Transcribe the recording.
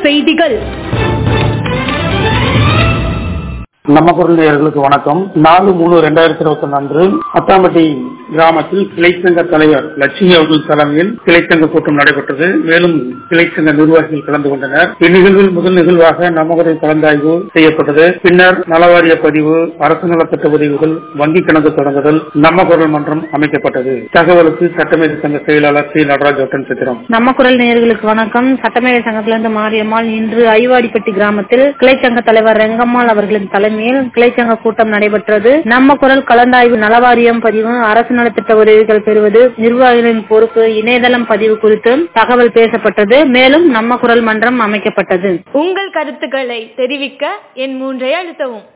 செய்திகள் நம்ம குரல் நேயர்களுக்கு வணக்கம் நாலு மூணு ரெண்டாயிரத்தி இருபத்தி ஒன்று அன்று அத்தாம்பட்டி கிராமத்தில் கிளைச்சங்க தலைவர் லட்சுமி அவர்கள் தலைமையில் கிளைச்சங்க கூட்டம் நடைபெற்றது மேலும் கிளைச்சங்க நிர்வாகிகள் கலந்து கொண்டனர் இந்நிகழ்வில் முதல் நிகழ்வாக நம்ம குரல் கலந்தாய்வு செய்யப்பட்டது பின்னர் நலவாரிய பதிவு அரசு நலத்திட்ட உதவிகள் வங்கி கணக்கு தொடங்குதல் நம்ம குரல் மன்றம் அமைக்கப்பட்டது தகவலுக்கு சட்டமேதை சங்க செயலாளர் சி நடராஜ் ஒட்டன் சித்திரம் நம்ம குரல் நேயர்களுக்கு வணக்கம் சட்டமேதை சங்கத்திலிருந்து மாரியம்மாள் இன்று ஐவாடிப்பட்டி கிராமத்தில் கிளைச்சங்க தலைவர் ரெங்கம்மாள் அவர்களின் தலைமையில் கிளைச்சங்க கூட்டம் நடைபெற்றது நம்ம குரல் கலந்தாய்வு நலவாரியம் பதிவு அரசு நலத்திட்ட உதவிகள் பெறுவது நிர்வாகிகளின் பொறுப்பு இணையதளம் பதிவு குறித்து தகவல் பேசப்பட்டது மேலும் நம்ம குரல் மன்றம் அமைக்கப்பட்டது உங்கள் கருத்துக்களை தெரிவிக்க என் மூன்றை அழுத்தவும்